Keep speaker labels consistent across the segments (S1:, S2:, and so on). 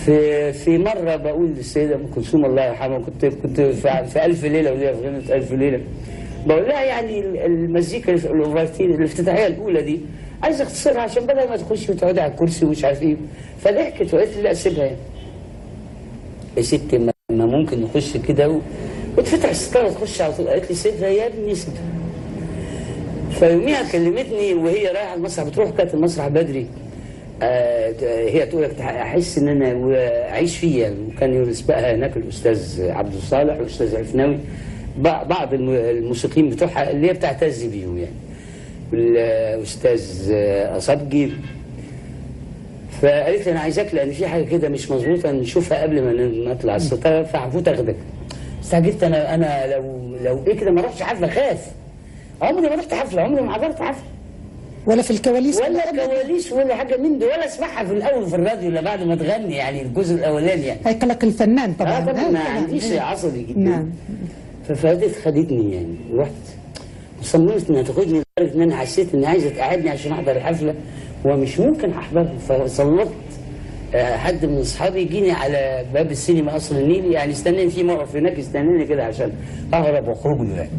S1: في في مره بقول للسيده ام كلثوم الله يرحمها كنت كنت في, في الف ليله وليله في غنى الف ليله بقول لها يعني المزيكا الاوفرتين الافتتاحيه الاولى دي عايز اختصرها عشان بدل ما تخش وتقعدي على الكرسي ومش عارف ايه فضحكت وقالت لي لا سيبها يعني يا ستي ما ما ممكن نخش كده و... وتفتح الستاره تخش على طول قالت لي سيبها يا ابني سيبها فيوميها كلمتني وهي رايحه المسرح بتروح كانت المسرح بدري آه هي تقول لك احس ان انا اعيش فيه يعني وكان يسبقها هناك الاستاذ عبد الصالح والاستاذ عفناوي بع- بعض الم- الموسيقيين بتوعها اللي هي بتعتز بيهم يعني والاستاذ آه، اصبجي فقالت لي انا عايزاك لان في حاجه كده مش مظبوطه نشوفها قبل ما ن- نطلع الستاره فهفوت اخدك استعجلت انا انا لو لو ايه كده ما رحتش حفله خاف عمري ما رحت حفله عمري ما حضرت حفله
S2: ولا في الكواليس
S1: ولا كواليس ولا حاجه من دي ولا اسمعها في الاول في الراديو الا بعد ما تغني يعني الجزء الاولاني يعني
S2: هيقلق الفنان طبعا
S1: اه طبعا ما
S2: آه،
S1: عنديش عصبي جدا
S2: نعم
S1: ففادت خدتني يعني رحت وصممت انها تاخدني لدرجه ان انا حسيت اني عايزه تقعدني عشان احضر الحفله ومش ممكن احضرها فصلت آه، حد من اصحابي يجيني على باب السينما قصر النيل يعني استناني في موقف هناك يستناني كده عشان اهرب واخرج له يعني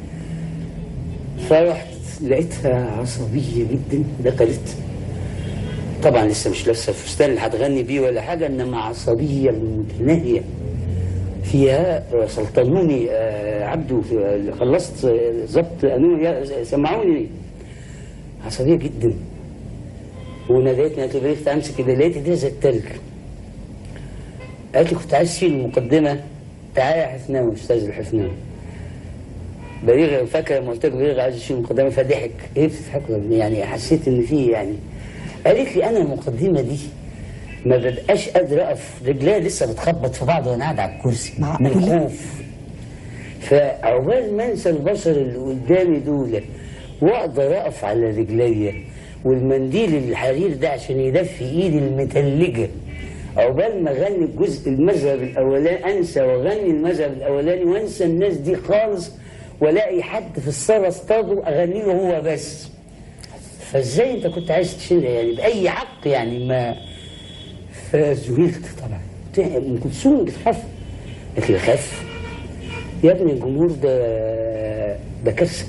S1: فرحت لقيتها عصبيه جدا دخلت طبعا لسه مش لابسه الفستان اللي هتغني بيه ولا حاجه انما عصبيه متناهيه فيها سلطنوني آه، عبده في- خلصت آه، ظبط قانون يا- سمعوني عصبيه جدا وناديتني قالت لي بلغت امسك كده لقيت ايديها زي التلج قالت لي كنت عايز تشيل المقدمه تعالى يا حفناوي استاذ الحفناوي بليغ فاكر لما قلت لك بليغ عايز يشيل المقدمه فضحك ايه بتضحكوا يا ابني؟ يعني حسيت ان في يعني قالت لي انا المقدمه دي ما ببقاش قادر اقف رجليا لسه بتخبط في بعض وانا قاعد على الكرسي من
S2: معقولة؟
S1: الخوف فعقبال ما انسى البشر اللي قدامي دول واقدر اقف على رجليا والمنديل الحرير ده عشان يدفي ايدي المتلجه عقبال ما اغني الجزء المذهب الاولاني انسى واغني المذهب الاولاني وانسى الناس دي خالص والاقي حد في الصاله اصطاده اغني له هو بس فازاي انت كنت عايز تشيلها يعني باي حق يعني ما فزهقت طبعا قلت لها ام كلثوم بتخاف قالت لي خاف يا ابني الجمهور ده ده كارثه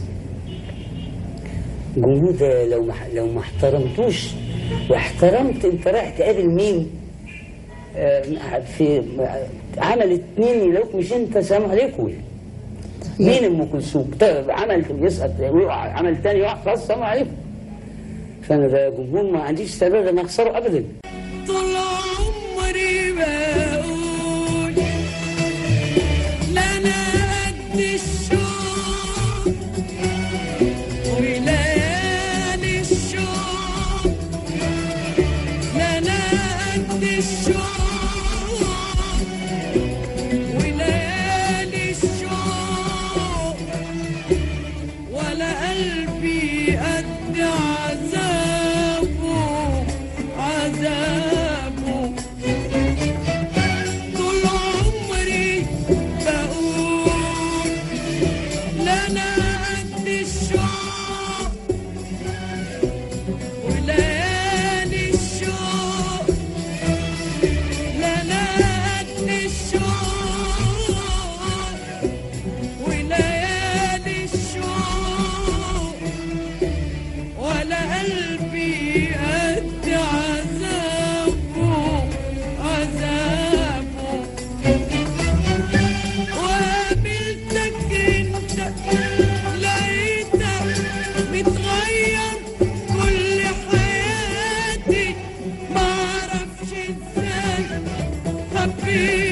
S1: الجمهور ده لو ما لو ما احترمتوش واحترمت انت رايح تقابل مين آه، في عمل اتنين يلاقوك مش انت سلام عليكم مين ام كلثوم طيب عمل يسقط ويقع عمل تاني يقع خلاص سلام عليكم فانا ده جمهور ما عنديش استعداد ان اخسره ابدا
S3: طول عمري بقول لا انا قد الشوق وليالي الشوق لا انا قد الشوق وليالي الشوق ولا قلبي قد عذابه عذابه طول عمري بقول لا انا قد الشوق وليالي الشوق لا انا قد الشوق وليالي الشوق ولا قلبي قد عذابه عذابه وقابلتك انت لقيتك متغير كل حياتي معرفش ازاي حبيت